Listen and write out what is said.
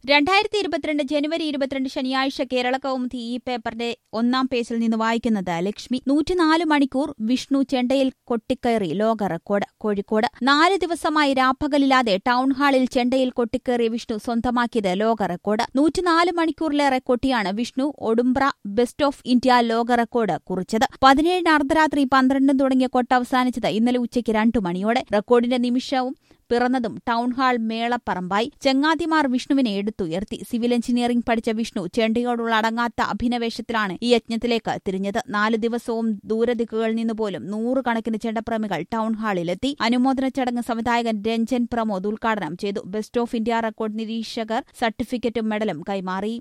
രണ്ടായിരത്തി ഇരുപത്തിരണ്ട് ജനുവരി ഇരുപത്തിരണ്ട് ശനിയാഴ്ച കേരള കൗമുദി ഈ പേപ്പറിന്റെ ഒന്നാം പേജിൽ നിന്ന് വായിക്കുന്നത് ലക്ഷ്മി നൂറ്റിനാല് മണിക്കൂർ വിഷ്ണു ചെണ്ടയിൽ കൊട്ടിക്കയറി ലോക റെക്കോർഡ് കോഴിക്കോട് നാല് ദിവസമായി രാപ്പകലില്ലാതെ ടൗൺ ഹാളിൽ ചെണ്ടയിൽ കൊട്ടിക്കയറിയ വിഷ്ണു സ്വന്തമാക്കിയത് ലോക റെക്കോർഡ് നൂറ്റിനാല് മണിക്കൂറിലേറെ കൊട്ടിയാണ് വിഷ്ണു ഒഡുംബ്ര ബെസ്റ്റ് ഓഫ് ഇന്ത്യ ലോക റെക്കോർഡ് കുറിച്ചത് പതിനേഴിന് അർദ്ധരാത്രി പന്ത്രണ്ടിന് തുടങ്ങിയ കൊട്ട് അവസാനിച്ചത് ഇന്നലെ ഉച്ചയ്ക്ക് രണ്ടു മണിയോടെ റെക്കോർഡിന്റെ നിമിഷവും പിറന്നതും ടൗൺഹാൾ മേളപ്പറമ്പായി ചെങ്ങാതിമാർ വിഷ്ണുവിനെ എടുത്തുയർത്തി സിവിൽ എഞ്ചിനീയറിംഗ് പഠിച്ച വിഷ്ണു ചെണ്ടയോടുള്ള അടങ്ങാത്ത അഭിനവേശത്തിലാണ് ഈ യജ്ഞത്തിലേക്ക് തിരിഞ്ഞത് നാല് ദിവസവും ദൂരദിക്കുകളിൽ നിന്നുപോലും നൂറുകണക്കിന് ചെണ്ടപ്രേമികൾ ടൗൺഹാളിലെത്തി അനുമോദന ചടങ്ങ് സംവിധായകൻ രഞ്ജൻ പ്രമോദ് ഉദ്ഘാടനം ചെയ്തു ബെസ്റ്റ് ഓഫ് ഇന്ത്യ റെക്കോർഡ് നിരീക്ഷകർ സർട്ടിഫിക്കറ്റും മെഡലും കൈമാറി